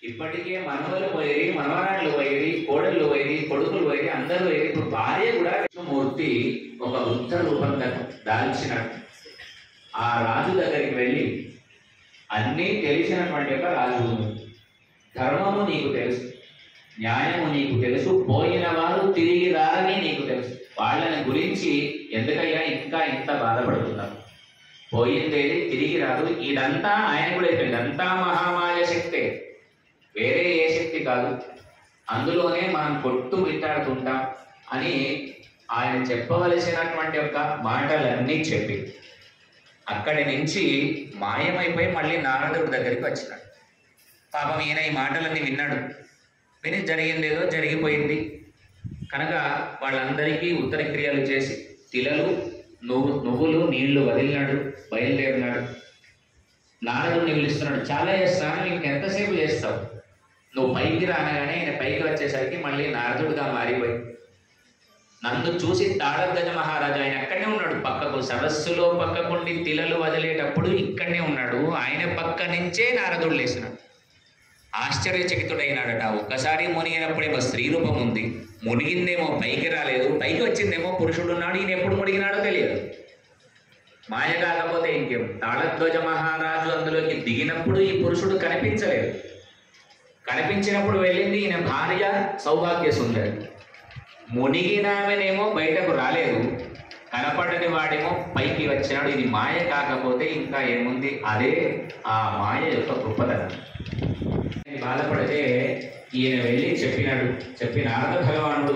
ఇప్పటికే మనవలు పోయి మనవరాళ్ళు పోయి కోడళ్ళు పోయి కొడుకులు పోయి అందరూ పోయి ఇప్పుడు భార్య కూడా విష్ణుమూర్తి ఒక వృద్ధ రూపం దా- దాల్చినాడు ఆ రాజు దగ్గరికి వెళ్ళి అన్నీ తెలిసినటువంటి ఒక రాజు ధర్మము నీకు తెలుసు న్యాయము నీకు తెలుసు పోయిన వారు తిరిగి రారని నీకు తెలుసు వాళ్ళని గురించి ఎందుకయ్యా ఇంకా ఇంత బాధపడుతున్నారు పోయిందేది తిరిగి రాదు ఇదంతా ఆయన కూడా అయిపోయింది ఇదంతా మహామాయ శక్తే వేరే ఏ శక్తి కాదు అందులోనే మనం కొట్టు మిట్టాడుతుంటాం అని ఆయన చెప్పవలసినటువంటి యొక్క మాటలన్నీ చెప్పి అక్కడి నుంచి మాయమైపోయి మళ్ళీ నారదుడి దగ్గరికి వచ్చినాడు పాపం ఈయన ఈ మాటలన్నీ విన్నాడు విని జరిగిందేదో జరిగిపోయింది కనుక వాళ్ళందరికీ ఉత్తర క్రియలు చేసి తిలలు నువ్వు నువ్వులు నీళ్లు వదిలినాడు బయలుదేరినాడు నారదుడిని పిలుస్తున్నాడు చాలా చేస్తాను ఇంకెంతసేపు చేస్తావు నువ్వు పైకి రానగానే ఆయన పైకి వచ్చేసరికి మళ్ళీ నారదుడిగా మారిపోయి నన్ను చూసి తాళగజ మహారాజు ఆయన అక్కడనే ఉన్నాడు పక్కకు సరస్సులో పక్కకుండి తిలలు వదిలేటప్పుడు ఇక్కడనే ఉన్నాడు ఆయన పక్క నుంచే నారదుడు లేచినాడు ఆశ్చర్యచకితుడైనాడట ఒక్కసారి మునిగినప్పుడేమో స్త్రీ రూపం ఉంది మునిగిందేమో పైకి రాలేదు పైకి వచ్చిందేమో పురుషుడు ఉన్నాడు ఈయన ఎప్పుడు మునిగినాడో తెలియదు మాయ కాకపోతే ఇంకేం తాళధ్వజ మహారాజు అందులోకి దిగినప్పుడు ఈ పురుషుడు కనిపించలేదు కనిపించినప్పుడు వెళ్ళింది ఈయన భార్య సౌభాగ్య సుందరి మునిగినామెనేమో బయటకు రాలేదు కనపడని వాడేమో పైకి వచ్చినాడు ఇది మాయ కాకపోతే ఇంకా ఏముంది అదే ఆ మాయ యొక్క గొప్పతనం బాధపడితే ఈయన వెళ్ళి చెప్పినాడు చెప్పిన నారద భగవానుడు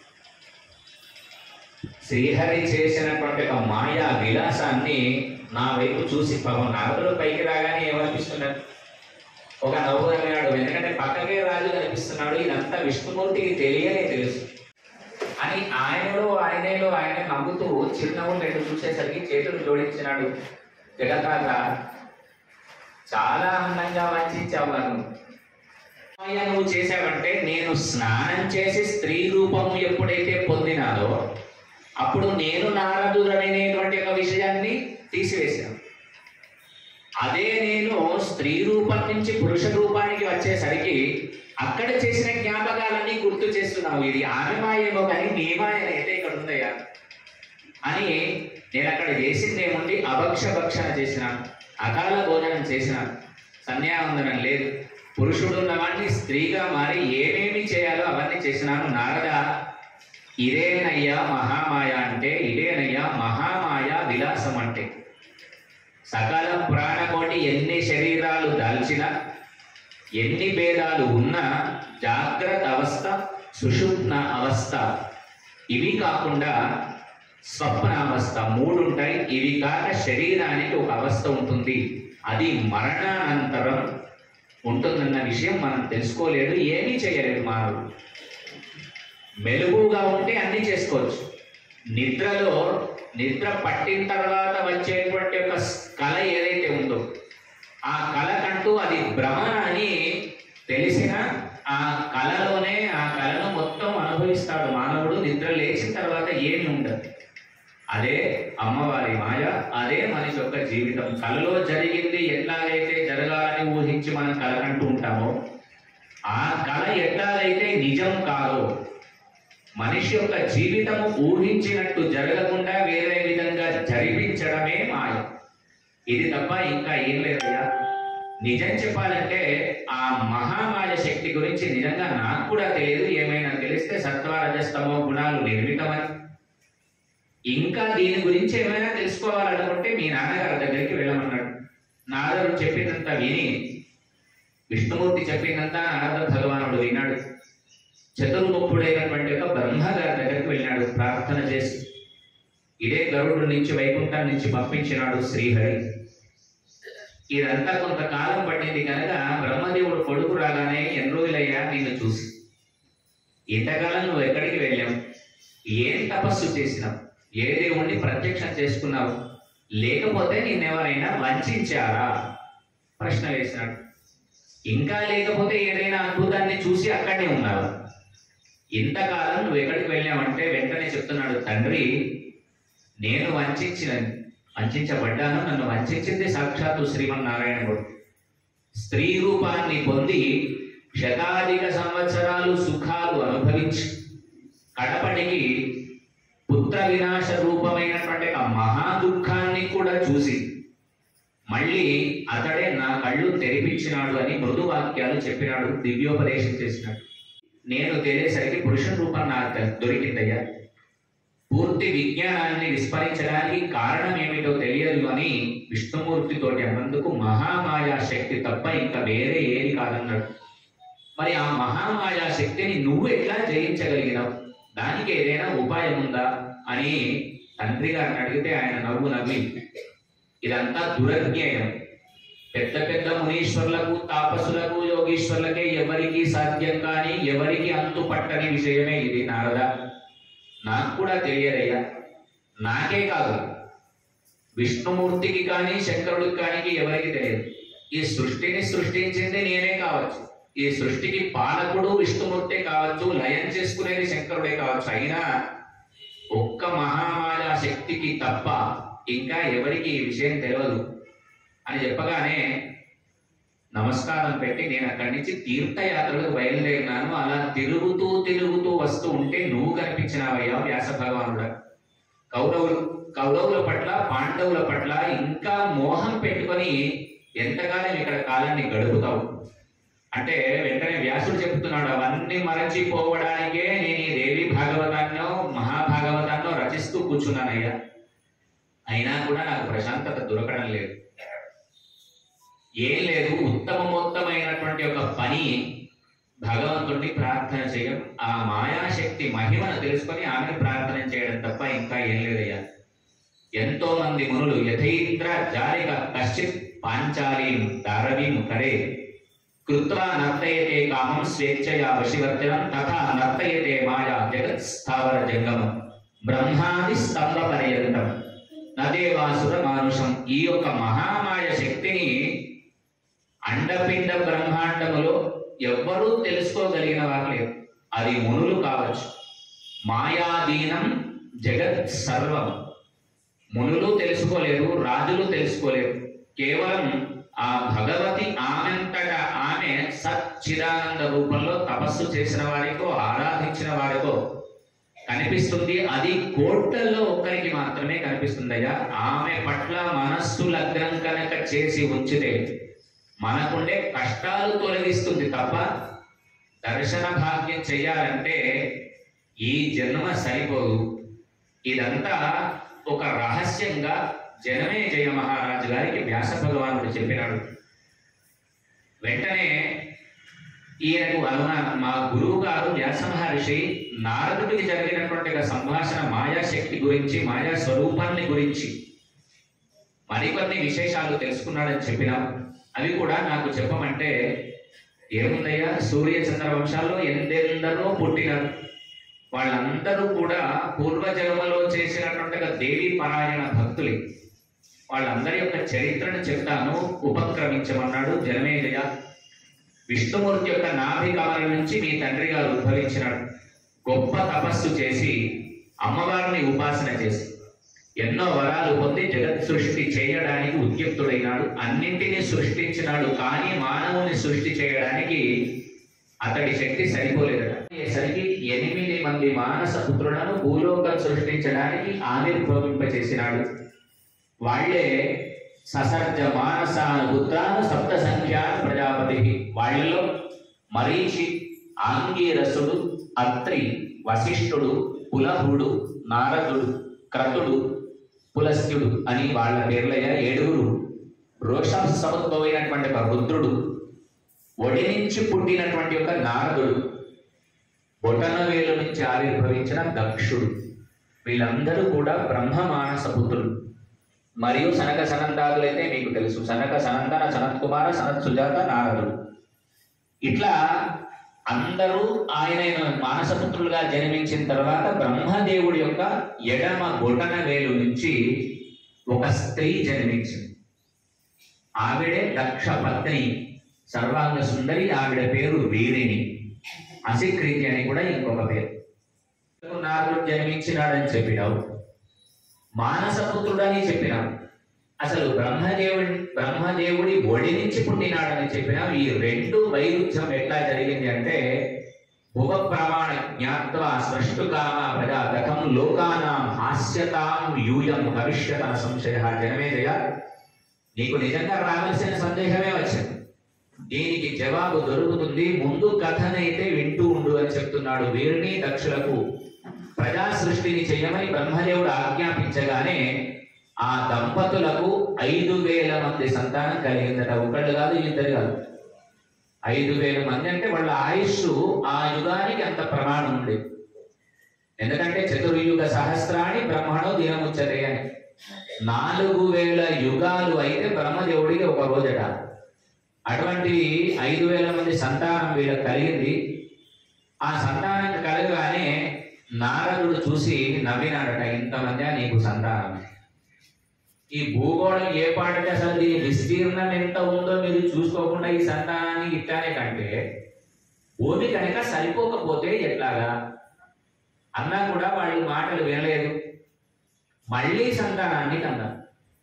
శ్రీహరి చేసినటువంటి ఒక మాయా విలాసాన్ని నా వైపు చూసి పాపం నారదుడు పైకి రాగానే ఏమనిపిస్తున్నాడు ఒక నవ్వు అన్నాడు ఎందుకంటే పక్కకే రాజు కనిపిస్తున్నాడు ఇదంతా విష్ణుమూర్తికి తెలియనే తెలుసు అని ఆయనలో ఆయనలో ఆయన నవ్వుతూ చిరునవ్వులు రెండు చూసేసరికి చేతులు జోడించినాడు జగతాత చాలా అందంగా వంచావు నన్ను మాయ నువ్వు చేసావంటే నేను స్నానం చేసి స్త్రీ రూపము ఎప్పుడైతే పొందినాదో అప్పుడు నేను నారదుడనేటువంటి ఒక విషయాన్ని తీసివేశాను అదే నేను స్త్రీ రూపం నుంచి పురుష రూపానికి వచ్చేసరికి అక్కడ చేసిన జ్ఞాపకాలన్నీ గుర్తు చేస్తున్నావు ఇది ఆమె మాయేమో కానీ నీ మాయ అయితే ఇక్కడ ఉందయ్యా అని నేను అక్కడ చేసింది ఏముంది అభక్ష భక్షణ చేసినాను అకాల భోజనం చేసినాను సంధ్యావందనం లేదు పురుషుడు ఉన్నవాడిని స్త్రీగా మారి ఏమేమి చేయాలో అవన్నీ చేసినాను నారద ఇదేనయ్యా మహామాయ అంటే ఇదేనయ్యా మహామాయ విలాసం అంటే సకల ప్రాణకోటి ఎన్ని శరీరాలు దాల్చినా ఎన్ని భేదాలు ఉన్నా జాగ్రత్త అవస్థ సుషుప్న అవస్థ ఇవి కాకుండా స్వప్న అవస్థ మూడు ఉంటాయి ఇవి కాక శరీరానికి ఒక అవస్థ ఉంటుంది అది మరణానంతరం ఉంటుందన్న విషయం మనం తెలుసుకోలేదు ఏమీ చేయలేదు మానవుడు మెలుగుగా ఉంటే అన్ని చేసుకోవచ్చు నిద్రలో నిద్ర పట్టిన తర్వాత వచ్చేటువంటి ఒక కళ ఏదైతే ఉందో ఆ కళకంటూ అది భ్రమ అని తెలిసిన ఆ కళలోనే ఆ కళను మొత్తం అనుభవిస్తాడు మానవుడు నిద్ర లేచిన తర్వాత ఏమి ఉండదు అదే అమ్మవారి మాయ అదే మనిషి యొక్క జీవితం కళలో జరిగింది ఎట్లాగైతే జరగాలని ఊహించి మనం కలకంటూ ఉంటామో ఆ కళ ఎట్లాగైతే నిజం కాదో మనిషి యొక్క జీవితము ఊహించినట్టు జరగకుండా వేరే విధంగా జరిపించడమే మాయ ఇది తప్ప ఇంకా ఏం లేదయ్యా నిజం చెప్పాలంటే ఆ మహామాయ శక్తి గురించి నిజంగా నాకు కూడా తెలియదు ఏమైనా తెలిస్తే సత్వరజస్తమో గుణాలు నిర్మితమని ఇంకా దీని గురించి ఏమైనా తెలుసుకోవాలనుకుంటే మీ నాన్నగారి దగ్గరికి వెళ్ళమన్నాడు నారదుడు చెప్పినంత విని విష్ణుమూర్తి చెప్పినంత నారద భగవానుడు విన్నాడు చతుర్ముఖుడైనటువంటి ఒక బ్రహ్మగారి దగ్గరికి వెళ్ళినాడు ప్రార్థన చేసి ఇదే గరుడు నుంచి వైకుంఠం నుంచి పంపించినాడు శ్రీహరి ఇదంతా కొంతకాలం పట్టింది కనుక బ్రహ్మదేవుడు కొడుకు రాగానే ఎన్ని రోజులయ్యా నిన్ను చూసి ఇంతకాలం నువ్వు ఎక్కడికి వెళ్ళావు ఏం తపస్సు చేసినావు ఏ దేవుణ్ణి ప్రత్యక్షం చేసుకున్నావు లేకపోతే నిన్నెవరైనా వంచారా ప్రశ్న వేసినాడు ఇంకా లేకపోతే ఏదైనా అద్భుతాన్ని చూసి అక్కడే ఉన్నావా ఇంతకాలం నువ్వు ఎక్కడికి వెళ్ళావంటే వెంటనే చెప్తున్నాడు తండ్రి నేను వంచిన వంచబడ్డాను నన్ను వంచింది సాక్షాత్తు శ్రీమన్నారాయణుడు స్త్రీ రూపాన్ని పొంది శతాధిక సంవత్సరాలు సుఖాలు అనుభవించి కడపటికి పుత్ర వినాశ రూపమైనటువంటి ఆ మహా దుఃఖాన్ని కూడా చూసి మళ్ళీ అతడే నా కళ్ళు తెరిపించినాడు అని మృదు వాక్యాలు చెప్పినాడు దివ్యోపదేశం చేసినాడు నేను తెలియసరికి పురుష రూపం నాకు దొరికిందయ్యా పూర్తి విజ్ఞానాన్ని విస్మరించడానికి కారణం ఏమిటో తెలియదు అని విష్ణుమూర్తితోటి అన్నందుకు మహామాయా శక్తి తప్ప ఇంకా వేరే ఏది కాదన్నాడు మరి ఆ మహామాయా శక్తిని నువ్వు ఎట్లా జయించగలిగినావు దానికి ఏదైనా ఉపాయం ఉందా అని తండ్రి గారిని అడిగితే ఆయన నవ్వు నవ్వి ఇదంతా దురజ్ఞేయం పెద్ద పెద్ద మునీశ్వర్లకు తాపసులకు యోగీశ్వర్లకే ఎవరికి సాధ్యం కాని ఎవరికి అంతు పట్టని విషయమే ఇది నారద నాకు కూడా తెలియదయ్యా నాకే కాదు విష్ణుమూర్తికి కానీ శంకరుడికి కానీ ఎవరికి తెలియదు ఈ సృష్టిని సృష్టించింది నేనే కావచ్చు ఈ సృష్టికి పాలకుడు విష్ణుమూర్తే కావచ్చు లయం చేసుకునేది శంకరుడే కావచ్చు అయినా ఒక్క మహామాయ శక్తికి తప్ప ఇంకా ఎవరికి ఈ విషయం తెలియదు అని చెప్పగానే నమస్కారం పెట్టి నేను అక్కడి నుంచి తీర్థయాత్రలకు బయలుదేరినాను అలా తిరుగుతూ తిరుగుతూ వస్తూ ఉంటే నువ్వు కనిపించినావయ్యా వ్యాస భగవానుడు కౌరవులు కౌరవుల పట్ల పాండవుల పట్ల ఇంకా మోహం పెట్టుకొని ఎంతకాలం ఇక్కడ కాలాన్ని గడుపుతావు అంటే వెంటనే వ్యాసుడు చెప్తున్నాడు అవన్నీ మరచిపోవడానికే నేను ఈ దేవి భాగవతాన్నో మహాభాగవతాన్నో రచిస్తూ కూర్చున్నానయ్యా అయినా కూడా నాకు ప్రశాంతత దొరకడం లేదు ఏం లేదు ఉత్తమోత్తమైనటువంటి ఒక పని భగవంతుడిని ప్రార్థన చేయం ఆ మాయాశక్తి మహిమను తెలుసుకొని ఆమెను ప్రార్థన చేయడం తప్ప ఇంకా ఏం లేదయ్యా ఎంతో మంది మునులు యథైంద్ర జారిక కశ్చిత్ పాంచాలీం దారవీం కరే కృత్వా నర్తయతే కామం స్వేచ్ఛయా వశివర్జనం తథా నర్తయతే మాయా జగత్ స్థావర జంగమం బ్రహ్మాది స్తంభ పర్యంతం నదేవాసుర మానుషం ఈ యొక్క మహామాయ శక్తిని అండపిండ బ్రహ్మాండములో ఎవ్వరూ తెలుసుకోగలిగిన వారు లేరు అది మునులు కావచ్చు మాయాధీనం జగత్ సర్వం మునులు తెలుసుకోలేరు రాజులు తెలుసుకోలేరు కేవలం ఆ భగవతి ఆమెంతట ఆమె సచ్చిదానంద రూపంలో తపస్సు చేసిన వారికో ఆరాధించిన వారికో కనిపిస్తుంది అది కోట్లలో ఒక్కరికి మాత్రమే కనిపిస్తుందయ్యా ఆమె పట్ల మనస్సు లగ్నం కనుక చేసి ఉంచితే మనకుండే కష్టాలు తొలగిస్తుంది తప్ప దర్శన భాగ్యం చెయ్యాలంటే ఈ జన్మ సరిపోదు ఇదంతా ఒక రహస్యంగా జనమే జయ మహారాజు గారికి వ్యాస భగవానుడు చెప్పినాడు వెంటనే ఈయనకు అనున మా గురువు గారు వ్యాస మహర్షి నారదుడికి జరిగినటువంటి ఒక సంభాషణ మాయాశక్తి గురించి మాయా స్వరూపాన్ని గురించి మరికొన్ని విశేషాలు తెలుసుకున్నాడని చెప్పినాం అవి కూడా నాకు చెప్పమంటే ఏముందయ్యా సూర్య చంద్ర వంశాల్లో ఎందెందరో పుట్టినారు వాళ్ళందరూ కూడా పూర్వజన్మలో చేసినటువంటి ఒక దేవి పరాయణ భక్తులే వాళ్ళందరి యొక్క చరిత్రను చెప్తాను ఉపక్రమించమన్నాడు జనమేజయ విష్ణుమూర్తి యొక్క నాభి కమల నుంచి మీ తండ్రి గారు ఉద్భవించినాడు గొప్ప తపస్సు చేసి అమ్మవారిని ఉపాసన చేసి ఎన్నో వరాలు పొంది జగత్ సృష్టి చేయడానికి ఉద్యుక్తుడైనాడు అన్నింటినీ సృష్టించినాడు కానీ మానవుని సృష్టి చేయడానికి అతడి శక్తి సరిపోలేదట సరికి ఎనిమిది మంది మానస పుత్రులను భూలోకం సృష్టించడానికి ఆవిర్భవింపచేసినాడు వాళ్ళే ససర్జ మానసాను పుత్రాను సప్త సంఖ్యాన్ ప్రజాపతి వాళ్ళలో మరీచి ఆంగీరసుడు అత్రి వశిష్ఠుడు పులహుడు నారదుడు క్రతుడు పులస్త్యుడు అని వాళ్ళ పేర్లయ్య ఏడుగురు రోషం సముద్భవైనటువంటి ఒక రుద్రుడు ఒడి నుంచి పుట్టినటువంటి ఒక నారదుడు బొటనవేలు నుంచి ఆవిర్భవించిన దక్షుడు వీళ్ళందరూ కూడా బ్రహ్మ మానస పుత్రులు మరియు సనక సనందాదులైతే మీకు తెలుసు సనక సనందన సనత్ కుమార సనత్ సుజాత నారదుడు ఇట్లా అందరూ ఆయన మానసపుత్రులుగా జన్మించిన తర్వాత బ్రహ్మదేవుడి యొక్క ఎడమ బొటన వేలు నుంచి ఒక స్త్రీ జన్మించింది ఆవిడే దక్ష పత్ని సర్వాంగ సుందరి ఆవిడ పేరు వీరిని అసిక్రీతి అని కూడా ఇంకొక పేరు నారదుడు జన్మించినాడని చెప్పినావు మానసపుత్రుడని చెప్పినావు అసలు బ్రహ్మదేవుడి బ్రహ్మదేవుడి ఒడి నుంచి పుట్టినాడని చెప్పిన ఈ రెండు వైరుధ్యం ఎట్లా జరిగింది అంటే భువ ప్రమాణ జ్ఞాత్వా స్రష్టు కామ ప్రజా గతం లోకానాం హాస్యతాం యూయం భవిష్యత సంశయ జనమేజయ నీకు నిజంగా రావాల్సిన సందేహమే వచ్చింది దీనికి జవాబు దొరుకుతుంది ముందు కథనైతే వింటూ ఉండు అని చెప్తున్నాడు వీరిని దక్షులకు ప్రజా సృష్టిని చేయమని బ్రహ్మదేవుడు ఆజ్ఞాపించగానే ఆ దంపతులకు ఐదు వేల మంది సంతానం కలిగిందట ఒకళ్ళు కాదు ఇద్దరు కాదు ఐదు వేల మంది అంటే వాళ్ళ ఆయుష్ ఆ యుగానికి అంత ప్రమాణం ఉంది ఎందుకంటే చతుర్యుగ సహస్రాన్ని బ్రహ్మణో దినముచ్చతే అని నాలుగు వేల యుగాలు అయితే బ్రహ్మదేవుడికి ఒక రోజట అటువంటి ఐదు వేల మంది సంతానం వీళ్ళకి కలిగింది ఆ సంతానం కలగగానే నారదుడు చూసి నవ్వినాడట ఇంతమంది నీకు సంతానం ఈ భూగోళం ఏ పాటకి అసలు దీని విస్తీర్ణం ఎంత ఉందో మీరు చూసుకోకుండా ఈ సంతానాన్ని ఇట్లానే కంటే భూమి కనుక సరిపోకపోతే ఎట్లాగా అన్నా కూడా వాళ్ళు మాటలు వినలేదు మళ్ళీ సంతానాన్ని కన్నారు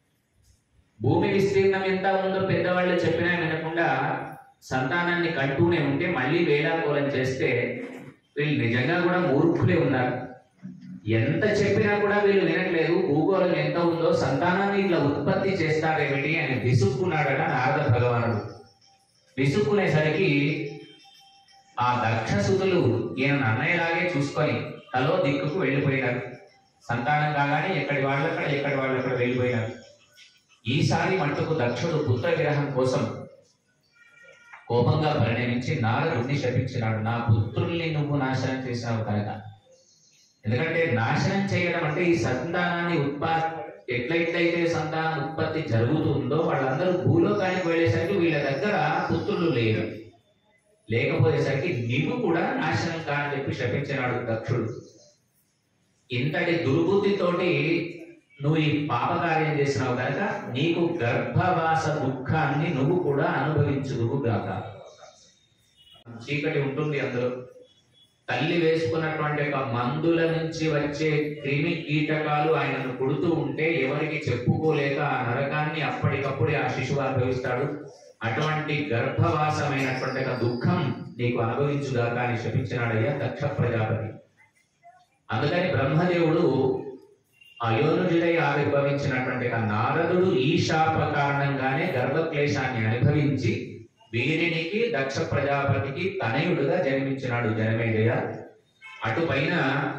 భూమి విస్తీర్ణం ఎంత ఉందో పెద్దవాళ్ళు చెప్పినా వినకుండా సంతానాన్ని కంటూనే ఉంటే మళ్ళీ వేలాకోలం చేస్తే వీళ్ళు నిజంగా కూడా మూర్ఖులే ఉన్నారు ఎంత చెప్పినా కూడా వీళ్ళు వినట్లేదు భూగోళం ఎంత ఉందో సంతానాన్ని ఇట్లా ఉత్పత్తి చేస్తారేమిటి అని విసుక్కున్నాడట నారద భగవానుడు విసుక్కునేసరికి ఆ దక్షసుతులు ఈయన అన్నయ్యలాగే చూసుకొని తలో దిక్కుకు వెళ్ళిపోయినారు సంతానం కాగానే ఎక్కడి వాళ్ళక్కడ ఎక్కడి వాళ్ళక్కడ వెళ్ళిపోయినారు ఈసారి మట్టుకు దక్షుడు పుత్ర విరహం కోసం కోపంగా పరిణమించి నారదుడిని శపించినాడు నా పుత్రుల్ని నువ్వు నాశనం చేసినావు కనుక ఎందుకంటే నాశనం చేయడం అంటే ఈ సంతానాన్ని ఉత్పత్తి ఎట్లయితే సంతాన ఉత్పత్తి జరుగుతుందో వాళ్ళందరూ భూలోకానికి వెళ్ళేసరికి వీళ్ళ దగ్గర పుత్రులు లేరు లేకపోయేసరికి నీవు కూడా నాశనం కాని చెప్పి శపించినాడు దక్షుడు ఇంతటి దుర్బుద్ధితోటి నువ్వు ఈ పాపకార్యం చేసినావు కనుక నీకు గర్భవాస దుఃఖాన్ని నువ్వు కూడా అనుభవించుదువు గాక చీకటి ఉంటుంది అందులో తల్లి వేసుకున్నటువంటి ఒక మందుల నుంచి వచ్చే క్రిమి కీటకాలు ఆయనను కొడుతూ ఉంటే ఎవరికి చెప్పుకోలేక ఆ నరకాన్ని అప్పటికప్పుడే ఆ శిశువు అనుభవిస్తాడు అటువంటి గర్భవాసమైనటువంటి ఒక దుఃఖం నీకు అనుభవించుగాక అని శపించినాడయ్యా దక్ష ప్రజాపతి అందుకని బ్రహ్మదేవుడు అయోనుజుడై ఆవిర్భవించినటువంటి ఆ నారదుడు ఈ శాప కారణంగానే గర్భక్లేశాన్ని అనుభవించి వీరినికి దక్ష ప్రజాపతికి తనయుడుగా జన్మించినాడు జనమేజయ అటుపైన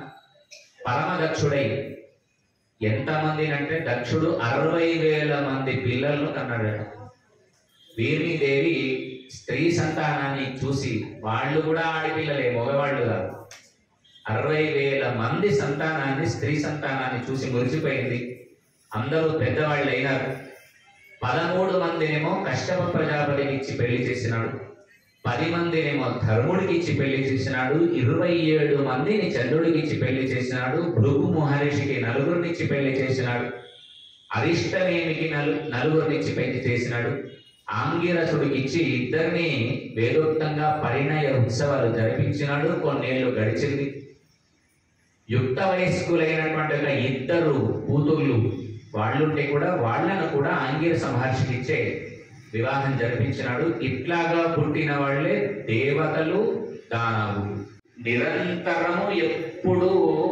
పరమ దక్షుడై ఎంతమంది అంటే దక్షుడు అరవై వేల మంది పిల్లలను కన్నాడట వీరిదేవి స్త్రీ సంతానాన్ని చూసి వాళ్ళు కూడా ఆడపిల్లలే మగవాళ్ళు కాదు అరవై వేల మంది సంతానాన్ని స్త్రీ సంతానాన్ని చూసి మురిసిపోయింది అందరూ పెద్దవాళ్ళు అయినారు పదమూడు మందినేమో కష్టప ప్రజాపతికి ఇచ్చి పెళ్లి చేసినాడు పది మందినేమో ధర్ముడికి ఇచ్చి పెళ్లి చేసినాడు ఇరవై ఏడు మందిని చంద్రుడికి ఇచ్చి పెళ్లి చేసినాడు భృగు మహర్షికి నలుగురిని ఇచ్చి పెళ్లి చేసినాడు అరిష్టనేమికి నలు నలుగురిని ఇచ్చి పెళ్లి చేసినాడు ఆంగిరసుడికి ఇచ్చి ఇద్దరిని వేదోక్తంగా పరిణయ ఉత్సవాలు జరిపించినాడు కొన్నేళ్లు గడిచింది యుక్త వయస్కులైనటువంటి ఒక ఇద్దరు కూతుర్లు వాళ్ళుంటే కూడా వాళ్ళను కూడా ఆంగిరస మహర్షికి ఇచ్చే వివాహం జరిపించినాడు ఇట్లాగా పుట్టిన వాళ్ళే దేవతలు దానవులు నిరంతరము ఎప్పుడు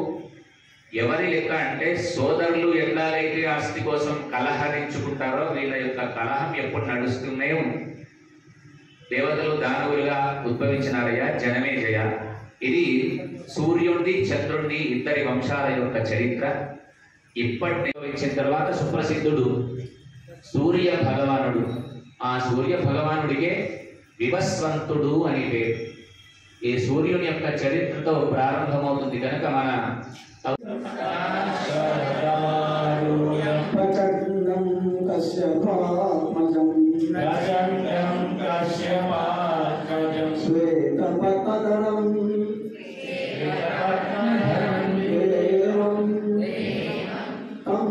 ఎవరి లెక్క అంటే సోదరులు ఎట్లాగైతే ఆస్తి కోసం కలహరించుకుంటారో వీళ్ళ యొక్క కలహం ఎప్పుడు నడుస్తూనే ఉంది దేవతలు దానవులుగా ఉద్భవించినారయ్యా జనమే జయ ఇది సూర్యుడి చంద్రుడి ఇద్దరి వంశాల యొక్క చరిత్ర ఇప్పటి వచ్చిన తర్వాత సుప్రసిద్ధుడు సూర్య భగవానుడు ఆ సూర్య భగవానుడికే వివస్వంతుడు అని పేరు ఈ సూర్యుని యొక్క చరిత్రతో ప్రారంభమవుతుంది కనుక మన ప్రచండం కశ్యపాత్మజం శ్వేతపతరం దేవం తం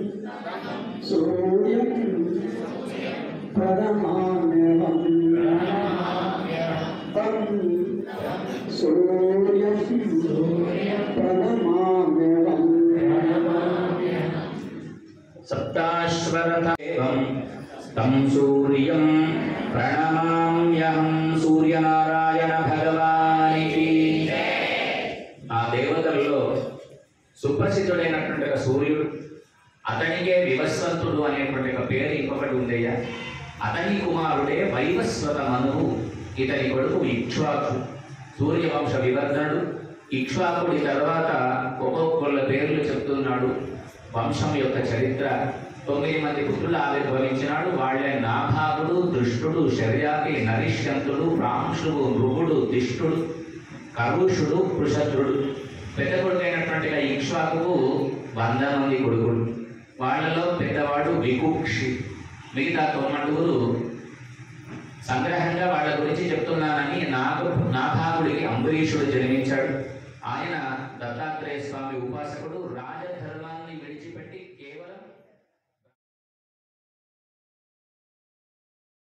సూర్యం ప్రథమామ్యవం తం సూర్యం ప్రథమామ్యవం సప్తాశ్వరథం తం సూర్యం ప్రణమామ్యహం సూర్యనారాయణ భగవానికి ఆ దేవతల్లో సుప్రసిద్ధుడైనటువంటి ఒక సూర్యుడు అతనికే వివస్వంతుడు అనేటువంటి ఒక పేరు ఇంకొకటి ఉందయ్యా అతని కుమారుడే వైవస్వత మనువు ఇతని కొడుకు ఇక్ష్వాకు సూర్యవంశ వివర్ధనుడు ఇక్ష్వాకుడి తర్వాత ఒక్కొక్కళ్ళ పేర్లు చెప్తున్నాడు వంశం యొక్క చరిత్ర తొమ్మిది మంది పుత్రులు ఆవిర్భవించినాడు వాళ్ళే నాభాగుడు దృష్టుడు శర్యాపి నరిష్యంతుడు ప్రాంశుడు నృగుడు దిష్టుడు కరుషుడు కృషద్రుడు పెద్ద కొడుకైనటువంటి ఆ ఇక్ష్వాకుకు వంద మంది కొడుకులు వాళ్ళలో పెద్దవాడు వికుక్షి మిగతా తొమ్మిడుగురు సంగ్రహంగా వాళ్ళ గురించి చెప్తున్నానని నాకు నాభాగుడికి అంబరీషుడు జన్మించాడు ఆయన